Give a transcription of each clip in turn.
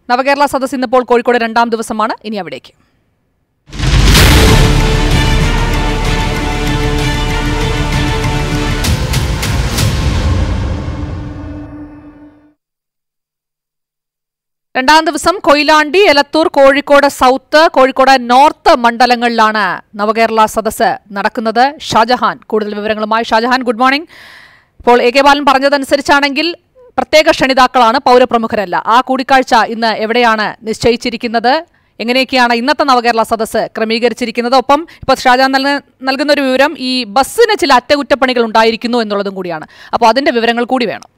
നവകേരള സദസ് ഇന്നിപ്പോൾ കോഴിക്കോട് രണ്ടാം ദിവസമാണ് ഇനി അവിടേക്ക് രണ്ടാം ദിവസം കൊയിലാണ്ടി എലത്തൂർ കോഴിക്കോട് സൗത്ത് കോഴിക്കോട് നോർത്ത് മണ്ഡലങ്ങളിലാണ് നവകേരള സദസ്സ് നടക്കുന്നത് ഷാജഹാൻ കൂടുതൽ വിവരങ്ങളുമായി ഷാജഹാൻ ഗുഡ് മോർണിംഗ് ഇപ്പോൾ എ കെ ബാലൻ പറഞ്ഞതനുസരിച്ചാണെങ്കിൽ പ്രത്യേക ക്ഷണിതാക്കളാണ് പൗരപ്രമുഖരല്ല ആ കൂടിക്കാഴ്ച ഇന്ന് എവിടെയാണ് നിശ്ചയിച്ചിരിക്കുന്നത് എങ്ങനെയൊക്കെയാണ് ഇന്നത്തെ നവകേരള സദസ്സ് ക്രമീകരിച്ചിരിക്കുന്നത് ഒപ്പം ഇപ്പോൾ ഷാജഹാൻ നൽകുന്ന നൽകുന്ന ഒരു വിവരം ഈ ബസ്സിന് ചില അറ്റകുറ്റപ്പണികൾ ഉണ്ടായിരിക്കുന്നു എന്നുള്ളതും കൂടിയാണ് അപ്പോൾ അതിന്റെ വിവരങ്ങൾ കൂടി വേണം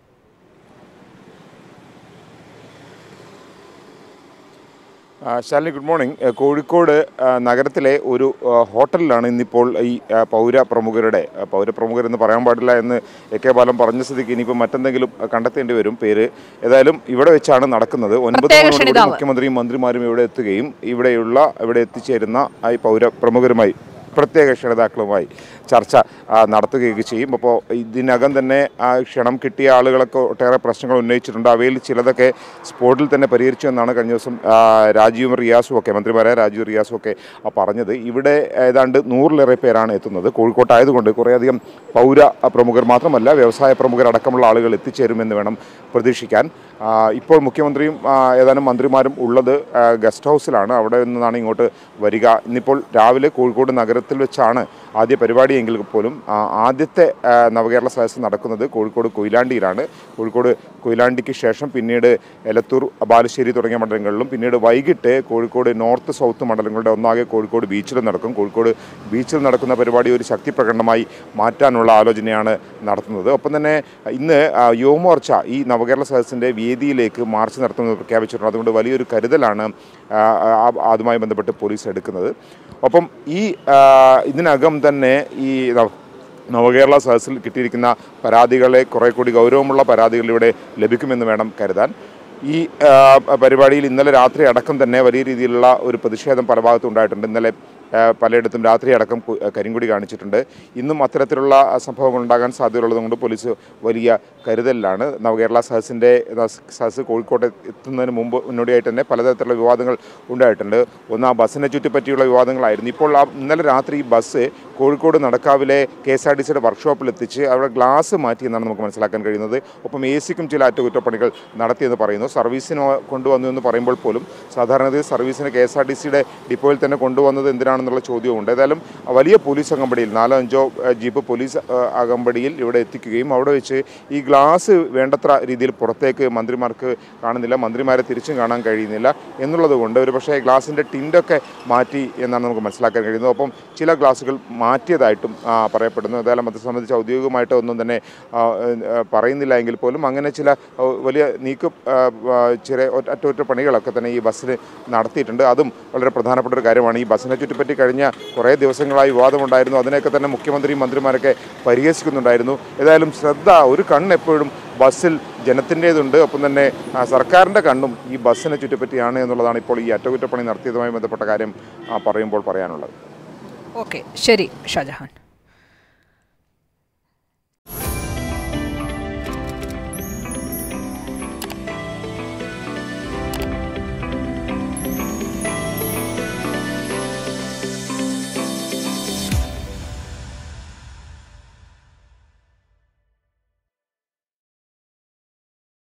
ആ, ശാലിനി ഗുഡ് മോർണിംഗ് ഏ, കോഴിക്കോട് ആ, നഗരത്തിലെ ഒരു ആ, ഹോട്ടലിലാണ് ഇന്നിപ്പോൾ ഈ ആ, പൗര പ്രമുഖരുടെ ആ, പൗരപ്രമുഖരെന്ന് പറയാൻ പാടില്ല എന്ന് എ കെ ബാലൻ പറഞ്ഞ സ്ഥിതിക്ക് ഇനിയിപ്പോൾ മറ്റെന്തെങ്കിലും ആ, കണ്ടെത്തേണ്ടി വരും പേര് ഏതായാലും ഇവിടെ വെച്ചാണ് നടക്കുന്നത് ഒൻപത് പ്രത്യേക മണിയോടുകൂടി ക്ഷണിതാവ്. മുഖ്യമന്ത്രിയും മന്ത്രിമാരും ഇവിടെ എത്തുകയും ഇവിടെയുള്ള ഇവിടെ എത്തിച്ചേരുന്ന ആ ഈ പൗര പ്രമുഖരുമായി പ്രത്യേക ക്ഷണിതാക്കളുമായി ചർച്ച ആ, നടത്തുകയൊക്കെ ചെയ്യും അപ്പോൾ ഇതിനകം തന്നെ ആ ക്ഷണം കിട്ടിയ ആളുകളൊക്കെ ഒട്ടേറെ പ്രശ്നങ്ങൾ ഉന്നയിച്ചിട്ടുണ്ട് അവയിൽ ചിലതൊക്കെ സ്പോട്ടിൽ തന്നെ പരിഹരിച്ചു എന്നാണ് കഴിഞ്ഞ ദിവസം ആ, രാജീവും റിയാസും ഒക്കെ മന്ത്രിമാരായ രാജീവ് റിയാസും ഒക്കെ ആ, പറഞ്ഞത് ഇവിടെ ഏതാണ്ട് നൂറിലേറെ പേരാണ് എത്തുന്നത് കോഴിക്കോട്ടായതുകൊണ്ട് കുറേയധികം പൗര പ്രമുഖർ മാത്രമല്ല വ്യവസായ പ്രമുഖരടക്കമുള്ള ആളുകൾ എത്തിച്ചേരുമെന്ന് വേണം പ്രതീക്ഷിക്കാൻ ആ, ഇപ്പോൾ മുഖ്യമന്ത്രിയും ആ, ഏതാനും മന്ത്രിമാരും ഉള്ളത് ആ, ഗസ്റ്റ് ഹൗസിലാണ് അവിടെ നിന്നാണ് ഇങ്ങോട്ട് വരിക ഇന്നിപ്പോൾ രാവിലെ കോഴിക്കോട് നഗരത്തിൽ വെച്ചാണ് ആദ്യ പരിപാടിയെങ്കിൽ പോലും ആ, ആദ്യത്തെ ആ, നവകേരള സദസ്സ് നടക്കുന്നത് കോഴിക്കോട് കൊയിലാണ്ടിയിലാണ് കോഴിക്കോട് കൊയിലാണ്ടിക്ക് ശേഷം പിന്നീട് എലത്തൂർ ബാലുശ്ശേരി തുടങ്ങിയ മണ്ഡലങ്ങളിലും പിന്നീട് വൈകിട്ട് കോഴിക്കോട് നോർത്ത് സൗത്ത് മണ്ഡലങ്ങളുടെ ഒന്നാകെ കോഴിക്കോട് ബീച്ചിലും നടക്കും കോഴിക്കോട് ബീച്ചിൽ നടക്കുന്ന പരിപാടി ഒരു ശക്തി പ്രകടനമായി മാറ്റാനുള്ള ആലോചനയാണ് നടത്തുന്നത് ഒപ്പം തന്നെ ഇന്ന് ആ, യുവമോർച്ച ഈ നവകേരള സദസ്സിൻ്റെ വേദിയിലേക്ക് മാർച്ച് നടത്തുന്നത് പ്രഖ്യാപിച്ചിട്ടുണ്ട് അതുകൊണ്ട് വലിയൊരു കരുതലാണ് ആ, ആ, അതുമായി ബന്ധപ്പെട്ട് പോലീസ് എടുക്കുന്നത് ഒപ്പം ഈ ആ, ഇതിനകം തന്നെ ഈ നവ- നവകേരള സദസ്സിൽ കിട്ടിയിരിക്കുന്ന പരാതികളെ കുറെ കൂടി ഗൗരവമുള്ള പരാതികൾ ഇവിടെ ലഭിക്കുമെന്ന് വേണം കരുതാൻ ഈ ആ, പരിപാടിയിൽ ഇന്നലെ രാത്രി അടക്കം തന്നെ വലിയ രീതിയിലുള്ള ഒരു പ്രതിഷേധം പല ഭാഗത്തും ഉണ്ടായിട്ടുണ്ട് ഇന്നലെ ആ, പലയിടത്തും രാത്രി അടക്കം കു- കരിങ്കൊടി കാണിച്ചിട്ടുണ്ട് ഇന്നും അത്തരത്തിലുള്ള സംഭവങ്ങൾ ഉണ്ടാകാൻ സാധ്യതയുള്ളതുകൊണ്ട് പോലീസ് വലിയ കരുതലിലാണ് നവകേരള സദസ്സിൻ്റെ സദസ്സ് കോഴിക്കോട്ട് എത്തുന്നതിന് മുമ്പ് മുന്നോടിയായിട്ട് തന്നെ പലതരത്തിലുള്ള വിവാദങ്ങൾ ഉണ്ടായിട്ടുണ്ട് ഒന്ന് ആ ബസ്സിനെ ചുറ്റിപ്പറ്റിയുള്ള വിവാദങ്ങളായിരുന്നു ഇപ്പോൾ ആ ഇന്നലെ രാത്രി ഈ ബസ് കോഴിക്കോട് നടക്കാവിലെ കെ എസ് ആർ ടി സിയുടെ വർക്ക്ഷോപ്പിൽ എത്തിച്ച് അവിടെ ഗ്ലാസ് മാറ്റി എന്നാണ് നമുക്ക് മനസ്സിലാക്കാൻ കഴിയുന്നത് ഒപ്പം എ സിക്കും ചില അറ്റകുറ്റപ്പണികൾ നടത്തിയെന്ന് പറയുന്നു സർവീസിന് കൊണ്ടുവന്നു എന്ന് പറയുമ്പോൾ പോലും സാധാരണഗതിയിൽ സർവീസിന് കെ എസ് ആർ ടി സിയുടെ ഡിപ്പോയിൽ തന്നെ കൊണ്ടുവന്നത് എന്തിനാണെന്നുള്ള ചോദ്യമുണ്ട് ഏതായാലും വലിയ പോലീസ് അകമ്പടിയിൽ നാലോ അഞ്ചോ ഏഹ്, ജീപ്പ് പോലീസ് ഏഹ്, അകമ്പടിയിൽ ഇവിടെ എത്തിക്കുകയും അവിടെ വെച്ച് ഈ ഗ്ലാസ് വേണ്ടത്ര രീതിയിൽ പുറത്തേക്ക് മന്ത്രിമാർക്ക് കാണുന്നില്ല മന്ത്രിമാരെ തിരിച്ചും കാണാൻ കഴിയുന്നില്ല എന്നുള്ളത് കൊണ്ട് ഒരു പക്ഷേ ഗ്ലാസിൻ്റെ ടിൻഡൊക്കെ മാറ്റി എന്നാണ് നമുക്ക് മനസ്സിലാക്കാൻ കഴിയുന്നത് ഒപ്പം ചില ഗ്ലാസുകൾ മാറ്റിയതായിട്ടും ആ, പറയപ്പെടുന്നു ഏതായാലും അത് സംബന്ധിച്ച് ഔദ്യോഗികമായിട്ട് ഒന്നും തന്നെ ആ, ഏഹ്, പറയുന്നില്ല എങ്കിൽ പോലും അങ്ങനെ ചില ആ, വലിയ നീക്കം ആ, ആ, ചെറിയ ഒറ്റ- അറ്റകുറ്റപ്പണികളൊക്കെ തന്നെ ഈ ബസ്സിന് നടത്തിയിട്ടുണ്ട് അതും വളരെ പ്രധാനപ്പെട്ട ഒരു കാര്യമാണ് ഈ ബസ്സിനെ ചുറ്റിപ്പറ്റി കഴിഞ്ഞ കുറേ ദിവസങ്ങളായി വിവാദമുണ്ടായിരുന്നു അതിനെയൊക്കെ തന്നെ മുഖ്യമന്ത്രിയും മന്ത്രിമാരൊക്കെ പരിഹസിക്കുന്നുണ്ടായിരുന്നു ഏതായാലും ശ്രദ്ധ ഒരു കണ്ണ് എപ്പോഴും ബസ്സിൽ ജനത്തിൻ്റേതുണ്ട് ഒപ്പം തന്നെ ആ, സർക്കാരിൻ്റെ കണ്ണും ഈ ബസ്സിനെ ചുറ്റിപ്പറ്റിയാണ് എന്നുള്ളതാണ് ഇപ്പോൾ ഈ അറ്റകുറ്റപ്പണി നടത്തിയതുമായി ബന്ധപ്പെട്ട കാര്യം ആ, പറയുമ്പോൾ പറയാനുള്ളത് ഓക്കെ ശരി ഷാജഹാൻ